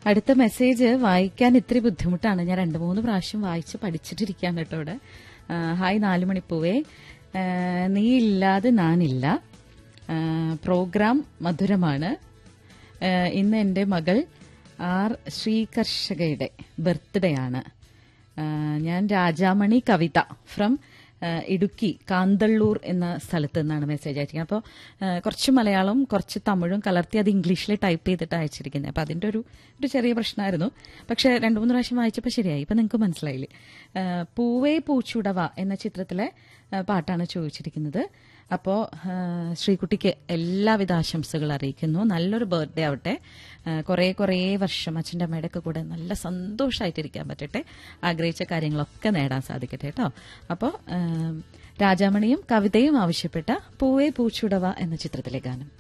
അടുത്ത മെസ്സേജ് വായിക്കാൻ ഇത്തിരി ബുദ്ധിമുട്ടാണ് ഞാൻ രണ്ട് മൂന്ന് പ്രാവശ്യം വായിച്ച് പഠിച്ചിട്ടിരിക്കാൻ കേട്ടോ ഇവിടെ ആ, ഹായ് നാലു മണിപ്പൂവേ ആ, നീ ഇല്ലാതെ ഞാനില്ല ആ, പ്രോഗ്രാം മധുരമാണ് ആ, ഇന്ന് എൻ്റെ മകൾ ആർ ശ്രീകർഷകയുടെ ബർത്ത്ഡേ ആണ് ആ, ഞാൻ രാജാമണി കവിത ഫ്രം ആ, ഇടുക്കി കാന്തള്ളൂർ എന്ന സ്ഥലത്ത് നിന്നാണ് മെസ്സേജ് അയച്ചിരിക്കുന്നത് അപ്പോൾ കുറച്ച് മലയാളം കുറച്ച് തമിഴും കലർത്തി അത് ഇംഗ്ലീഷിൽ ടൈപ്പ് ചെയ്തിട്ട് അയച്ചിരിക്കുന്നത് അപ്പോൾ അതിൻ്റെ ഒരു ഒരു ചെറിയ പ്രശ്നമായിരുന്നു പക്ഷേ രണ്ട് മൂന്ന് പ്രാവശ്യം വായിച്ചപ്പോൾ ശരിയായി ഇപ്പം നിങ്ങൾക്ക് മനസ്സിലായില്ലേ ആ, പൂവേ പൂച്ചുടവ എന്ന ചിത്രത്തിലെ ആ, പാട്ടാണ് ചോദിച്ചിരിക്കുന്നത് അപ്പോൾ ശ്രീകുട്ടിക്ക് എല്ലാവിധ ആശംസകൾ അറിയിക്കുന്നു നല്ലൊരു ബർത്ത്ഡേ ആവട്ടെ ആ, കുറേ കുറേ വർഷം അച്ഛൻ്റെ അമ്മയുടെ ഒക്കെ കൂടെ നല്ല സന്തോഷമായിട്ടിരിക്കാൻ പറ്റട്ടെ ആഗ്രഹിച്ച കാര്യങ്ങളൊക്കെ നേടാൻ സാധിക്കട്ടെ കേട്ടോ അപ്പോൾ രാജാമണിയും കവിതയും ആവശ്യപ്പെട്ട പൂവേ പൂച്ചുടവ എന്ന ചിത്രത്തിലെ ഗാനം